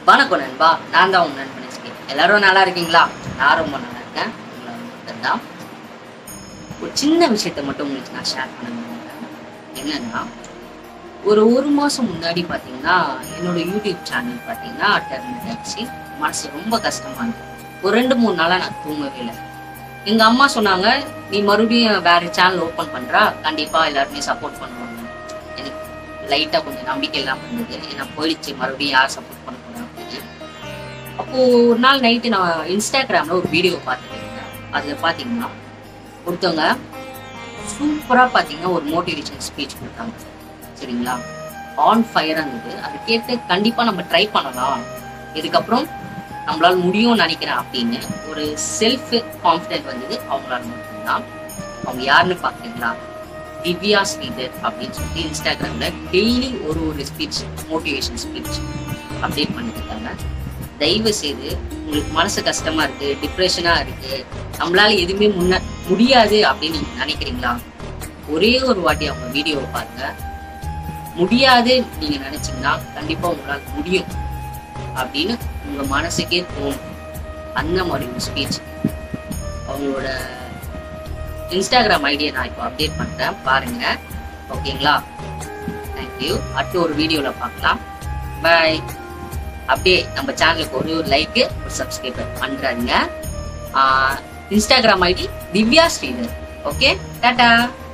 வணக்கம் நண்பா நான் தான் உங்க நண்பன் எஸ்கே எல்லாரும் நல்லா இருக்கீங்களா நான் ரொம்ப நல்லா இருக்கேன் உங்களை மட்டும்தான் ஒரு சின்ன விஷயத்த மட்டும் உங்களுக்கு நான் ஷேர் பண்ண விரும்புறேன் என்னன்னா ஒரு ஒரு மாசம் முன்னாடி பார்த்தீங்கன்னா என்னோட யூடியூப் சேனல் பார்த்தீங்கன்னா டெர்மினேட் ஆச்சு மனசு ரொம்ப கஷ்டமா இருந்தது ஒரு ரெண்டு மூணு நாளா நான் தூங்கவே இல்லை எங்க அம்மா சொன்னாங்க நீ மறுபடியும் வேற சேனல் ஓப்பன் பண்றா கண்டிப்பா எல்லாருமே சப்போர்ட் பண்ணுவாங்க எனக்கு லைட்டா கொஞ்சம் நம்பிக்கை இல்லாம இருந்தது ஏன்னா போயிடுச்சு மறுபடியும் யார் சப்போர்ட் பண்ண போறா அப்படின்னு அப்போ ஒரு நாள் நைட்டு நான் இன்ஸ்டாகிராம்ல ஒரு வீடியோ பார்த்துட்டு இருந்தேன் அதுல பாத்தீங்கன்னா ஒருத்தவங்க சூப்பரா பாத்தீங்கன்னா ஒரு மோட்டிவேஷன் ஸ்பீச் கொடுத்தாங்க சரிங்களா ஆன் ஃபயரா இருந்தது அதை கேட்டு கண்டிப்பா நம்ம ட்ரை பண்ணலாம் இதுக்கப்புறம் நம்மளால முடியும்னு நினைக்கிறேன் அப்படின்னு ஒரு செல்ஃப் கான்ஃபிடென்ட் வந்தது அவங்களால மட்டும்தான் அவங்க யாருன்னு பாக்குறீங்களா திவ்யா ஸ்ரீதர் அப்படின்னு சொல்லி இன்ஸ்டாகிராம்ல டெய்லி ஒரு ஒரு ஸ்பீச் மோட்டிவேஷன் ஸ்பீச் அப்டேட் பண்ணிட்டு இருக்காங்க தயவு செய்து உங்களுக்கு மனசு கஷ்டமா இருக்கு டிப்ரெஷனா இருக்கு நம்மளால எதுவுமே முன்ன முடியாது அப்படின்னு நீங்க நினைக்கிறீங்களா ஒரே ஒரு வாட்டி அவங்க வீடியோவை பாருங்க முடியாது நீங்க நினைச்சீங்கன்னா கண்டிப்பா உங்களால முடியும் அப்படின்னு உங்க மனசுக்கே தோணும் அந்த மாதிரி ஒரு ஸ்பீச் அவங்களோட இன்ஸ்டாகிராம் ஐடியை நான் இப்போ அப்டேட் பண்றேன் பாருங்க ஓகேங்களா தேங்க்யூ அடுத்த ஒரு வீடியோல பார்க்கலாம் பை அப்படியே நம்ம சேனலுக்கு ஒரு ஒரு லைக்கு ஒரு சப்ஸ்கிரைபர் பண்றாங்க Instagram ID Divya Sridhar okay Tata